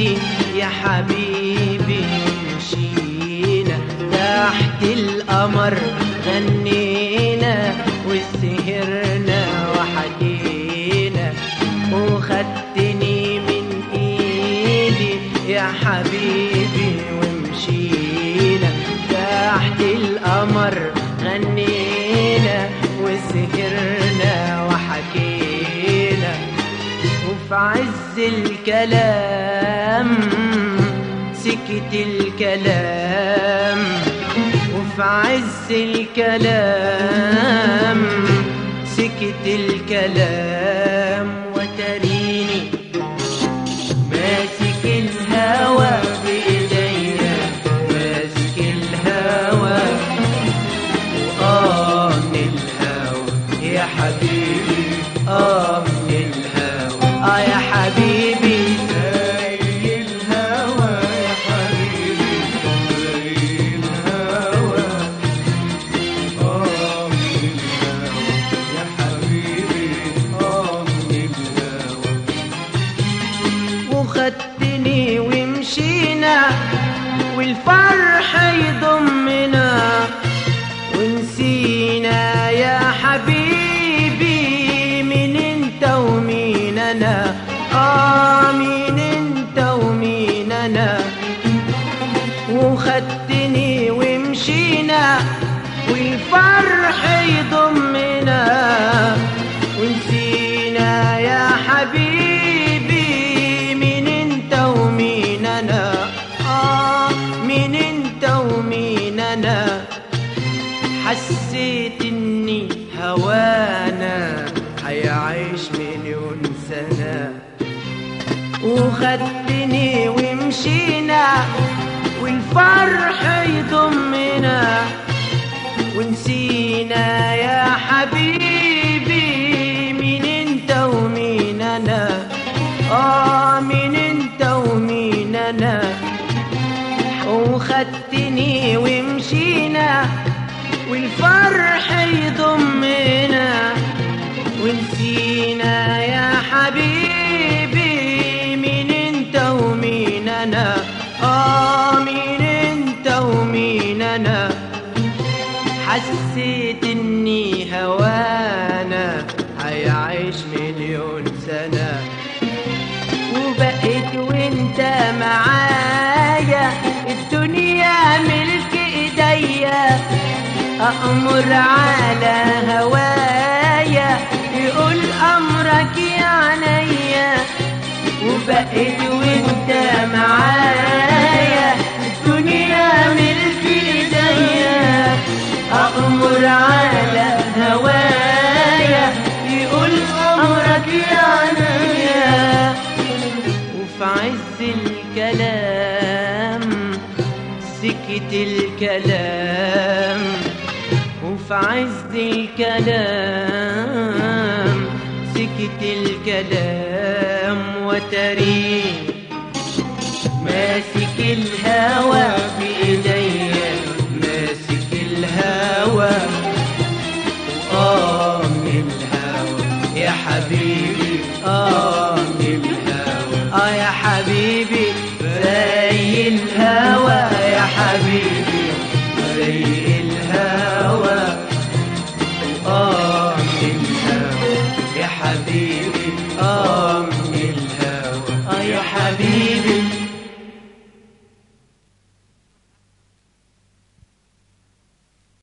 إيدي يا حبيبي مشينا تحت القمر غنينا وسهرنا وحكينا وخدتني من ايدي يا حبيبي ومشينا تحت القمر غنينا وسهرنا وحكينا وفي عز الكلام سكت الكلام وفي عز الكلام سكت الكلام وتريني ماسك الهوى بإيديا ماسك الهوى وآه من الهوى يا حبيبي آه من الهوى آه يا حبيبي زي الهوى يا حبيبي زي الهوى آه من الهوى يا حبيبي آه من الهوى وخدتني ومشينا والفرح يضمنا ونسينا يا حبيبي مين انت ومين انا اه مين انت ومين انا وخدتني ومشينا والفرح يضمنا ونسينا يا حبيبي مين انت ومين انا اه مين انت ومين انا حسيت اني هوانا هيعيش مليون سنه وخدتني ومشينا والفرح يضمنا ونسينا يا حبيبي مين انت ومين انا اه مين انت ومين انا وخدتني ومشينا والفرح يضمنا ونسينا يا حبيبي مين انت ومين انا اه مين انت ومين انا حسيت اني هوانا هيعيش مليون سنة وبقيت وانت معايا الدنيا ملك ايديا أأمر على هوايا يقول أمرك يا عينيا وبقيت وانت معايا الدنيا ملك ايديا أأمر على هوايا يقول أمرك يا عينيا وفي عز الكلام سكت الكلام وفي عز الكلام سكت الكلام وتري ماسك الهوى بإيديا ماسك الهوى وآه من الهوى يا حبيبي آه من الهوى آه يا حبيبي زي الهوى يا حبيبي زي الهوى آه من الهوى يا حبيبي